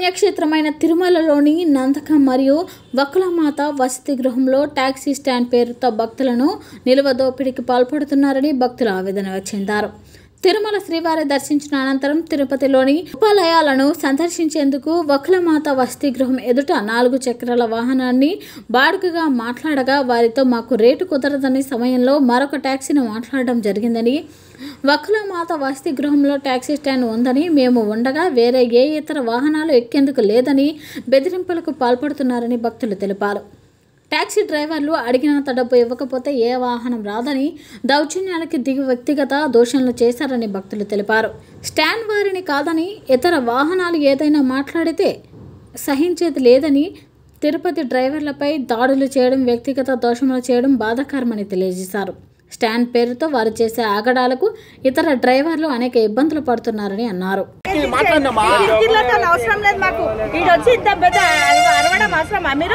పుణ్యక్షేత్రమైన తిరుమలలోని నందకం మరియు వకులమాత వసతి గృహంలో టాక్సీ స్టాండ్ పేరుతో భక్తులను నిలువదోపిడికి పాల్పడుతున్నారని భక్తులు ఆవేదన చెందారు తిరుమల శ్రీవారి దర్శించిన అనంతరం తిరుపతిలోని ఉపాలయాలను సందర్శించేందుకు వకులమాత వసతి గృహం ఎదుట నాలుగు చక్రాల వాహనాన్ని బాడుగగా మాట్లాడగా వారితో మాకు రేటు కుదరదని సమయంలో మరొక ట్యాక్సీని మాట్లాడడం జరిగిందని వకులమాత వసతి గృహంలో ట్యాక్సీ స్టాండ్ ఉందని మేము ఉండగా వేరే ఏ ఇతర వాహనాలు ఎక్కేందుకు లేదని బెదిరింపులకు పాల్పడుతున్నారని భక్తులు తెలిపారు ట్యాక్సీ డ్రైవర్లు అడిగినంత డబ్బు ఇవ్వకపోతే ఏ వాహనం రాదని దౌర్జన్యాలకి దిగి వ్యక్తిగత దోషణలు చేశారని భక్తులు తెలిపారు స్టాండ్ వారిని కాదని ఇతర వాహనాలు ఏదైనా మాట్లాడితే సహించేది లేదని తిరుపతి డ్రైవర్లపై దాడులు చేయడం వ్యక్తిగత దోషములు చేయడం బాధాకరమని తెలియజేశారు స్టాండ్ పేరుతో వారు చేసే ఆగడాలకు ఇతర డ్రైవర్లు అనేక ఇబ్బందులు పడుతున్నారని అన్నారు కిటికీలతో అవసరం లేదు మాకు ఈడ వచ్చి ఇంత పెద్ద అరవ- అరవడం అవసరమా మీరు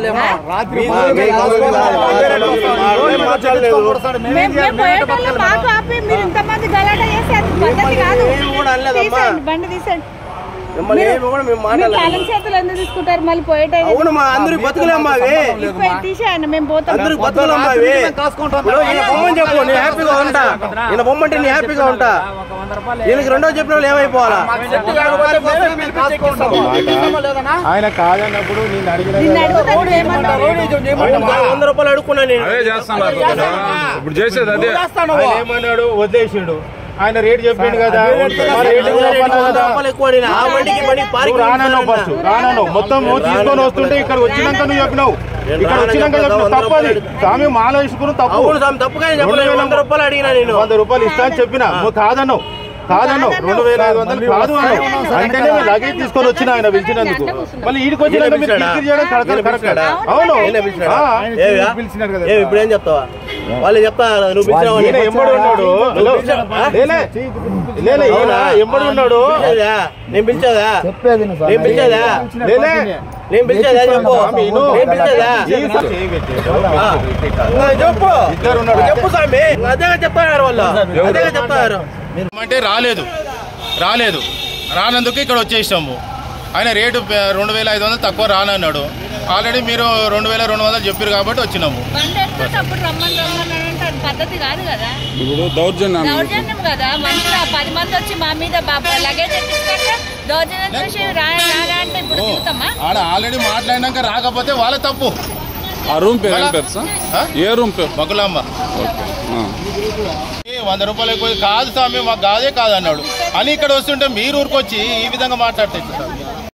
మేము మేము పోయేటోళ్ళు మాకు ఆపి మీరు ఇంతమంది గలాట చేస్తే అది పద్ధతి కాదు తీసేయండి, బండి తీసేయండి మీరు తాళం చేతులు ఎందుకు తీసుకుంటారు మళ్ళీ పోయేటోళ్ళు అవును మా అందరి బతుకులేమ్మా అవి ఇప్పుడు తీసేయండి మేము పోతాం అందరి బతుకులేమ్మా అవి ఇప్పుడు ఈయన బొమ్మని చెప్పు నేను హ్యాపీగా ఉంటా ఈయన బొమ్మంటే నేను హ్యాపీగా ఉంటా ఈయనకి రెండో చెప్పిన వాళ్ళు ఏమైపోవాలా ఆయన కాదన్నప్పుడు నేను అడిగిన నిన్ను అడుగుతా నువ్వు ఏమన్నావు? వంద రూపాయలు అడుక్కున్నా నేను అదే చేస్తున్నారు కదా. ఇప్పుడు చేసేది అదే ఆయన ఏమన్నాడు వదిలేసిండు ఆయన రేట్ చెప్పిండు కదా మరి రేటు కూడా వంద పన్నావు కదా. రూపాయలు ఎక్కువ అడిగినా. ఆ బండికి బండి పార్కింగ్ నువ్వు రానన్నావు ఫస్ట్ రానన్నావు మొత్తం తీసుకొని వస్తుంటే ఇక్కడ వచ్చినాక నువ్వు చెప్పినావు ఇక్కడ వచ్చినాక చెప్పినావు తప్పది స్వామి మాల వేసుకుని తప్పు అవును స్వామి తప్పుగా చెప్పలేదు వంద రూపాయలు అడిగినా నేను వంద రూపాయలు ఇస్తా అని చెప్పిన నువ్వు కాదన్నావు కాదన్నావు రెండు వేల ఐదు వందలు కాదు అన్నావు అంటేనే మేము లగేజ్ తీసుకొని వచ్చిన ఆయన పిలిచినందుకు మళ్ళీ ఈడికి వచ్చినాక మీరు కిరికిరి చేయడం కరెక్ట్ కరెక్ట్ అవును నేనే పిలిచినాడా? ఆ. ఏవియా? ఏమి ఇప్పుడు ఏం చెప్తావా వాళ్ళు చెప్తా నువ్వు పిలిచినావని. ఈయన ఎంబడి ఉన్నాడు హలో. లేలే లేలే ఈయన ఎంబడి ఉన్నాడు పిలిచేదా? నేను పిలిచేదా నేను పిలిచేదా లేలే నేను పిలిచేదా చెప్పు స్వామి, ఇను. నేను పిలిచేదా ఈ చేయి పెట్టాడు. ఆ. ఇంకా చెప్పు ఇద్దరు ఉన్నారు. చెప్పు స్వామి ఇంకా అదేగా చెప్తారు వాళ్ళు అదేగా చెప్తారు అంటే రాలేదు రాలేదు రానందుకు ఇక్కడ వచ్చేసాము ఆయన రేటు పే- రెండు వేల ఐదు వందలు తక్కువ రానన్నాడు ఆల్రెడీ మీరు రెండు వేల రెండు వందలు చెప్పారు కాబట్టి వచ్చినాము బండి ఎత్తుకుంటే అప్పుడు రమ్మని రమ్మని అంటే అది పద్ధతి కాదు కదా ఇప్పుడు దౌర్జన్యం దౌర్జన్యం కదా మంచిగా పది మంది వచ్చి మా మీద బాబా లగేజ్ ఎక్కించాక దౌర్జన్యం చేసి రా రారా అంటే ఇప్పుడు దిగుతామా ఆడ ఆల్రెడీ మాట్లాడినాక రాకపోతే వాళ్ళ తప్పు ఆ రూమ్ పేరు ఏం పేరు సార్ ఆ? ఏ రూమ్ పేరు బకులాంబ ఆ. ఈ వంద రూపాయలు ఎక్కువ కాదు స్వామి మాకు కాదే కాదు అన్నాడు అని ఇక్కడ వస్తుంటే మీరు ఊరికొచ్చి ఈ విధంగా మాట్లాడితే ఎట్లా స్వామి?